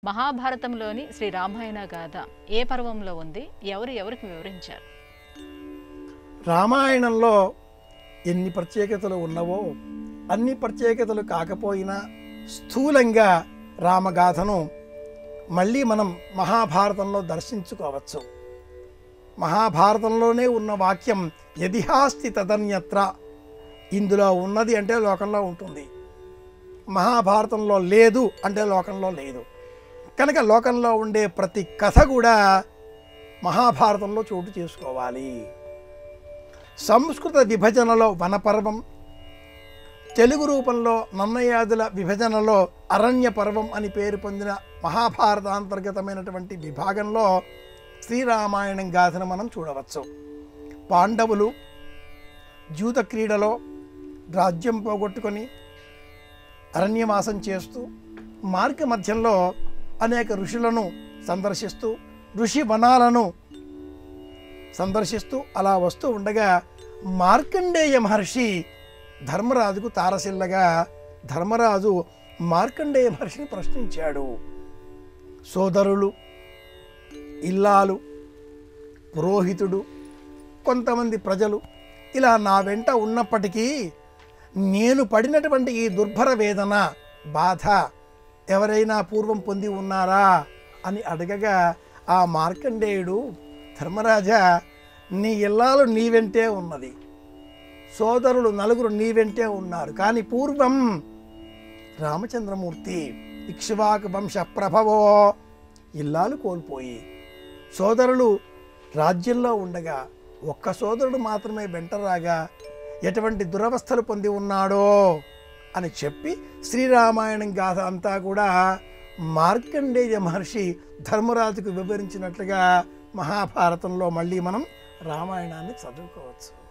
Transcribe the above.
మహాభారతంలోని శ్రీ రామాయణ గాథ ఏ పర్వంలో ఉంది ఎవరు ఎవరికి వివరించారు రామాయణంలో ఎన్ని ప్రత్యేకతలు ఉన్నవో అన్ని ప్రత్యేకతలు కాకపోయినా స్థూలంగా రామగాథను మళ్ళీ మనం మహాభారతంలో దర్శించుకోవచ్చు మహాభారతంలోనే ఉన్న వాక్యం యదిహాస్తి తదన్యత్ర ఇందులో ఉన్నది అంటే లోకంలో ఉంటుంది మహాభారతంలో లేదు అంటే లోకంలో లేదు కనుక లోకంలో ఉండే ప్రతి కథ కూడా మహాభారతంలో చోటు చేసుకోవాలి సంస్కృత విభజనలో వనపర్వం తెలుగు రూపంలో నన్నయాదుల విభజనలో అరణ్య పర్వం అని పేరు పొందిన మహాభారతాంతర్గతమైనటువంటి విభాగంలో శ్రీరామాయణం గాథను మనం చూడవచ్చు పాండవులు జూత క్రీడలో రాజ్యం పోగొట్టుకొని అరణ్యవాసం చేస్తూ మార్గ మధ్యంలో అనేక ఋషులను సందర్శిస్తూ ఋషి వనాలను సందర్శిస్తూ అలా వస్తూ ఉండగా మార్కండేయ మహర్షి ధర్మరాజుకు తారసిల్లగా ధర్మరాజు మార్కండేయ మహర్షిని ప్రశ్నించాడు సోదరులు ఇల్లాలు పురోహితుడు కొంతమంది ప్రజలు ఇలా నా వెంట ఉన్నప్పటికీ నేను పడినటువంటి ఈ దుర్భర వేదన బాధ ఎవరైనా పూర్వం పొంది ఉన్నారా అని అడగగా ఆ మార్కండేయుడు ధర్మరాజా నీ ఇల్లాలు నీ వెంటే ఉన్నది సోదరులు నలుగురు నీ వెంటే ఉన్నారు కానీ పూర్వం రామచంద్రమూర్తి ఇక్ష్వాకు వంశ ప్రభవో ఇల్లాలు కోల్పోయి సోదరులు రాజ్యంలో ఉండగా ఒక్క సోదరుడు మాత్రమే వెంట రాగా ఎటువంటి దురవస్థలు పొంది ఉన్నాడో అని చెప్పి శ్రీరామాయణం గాథ అంతా కూడా మార్కండేయ మహర్షి ధర్మరాజుకు వివరించినట్లుగా మహాభారతంలో మళ్ళీ మనం రామాయణాన్ని చదువుకోవచ్చు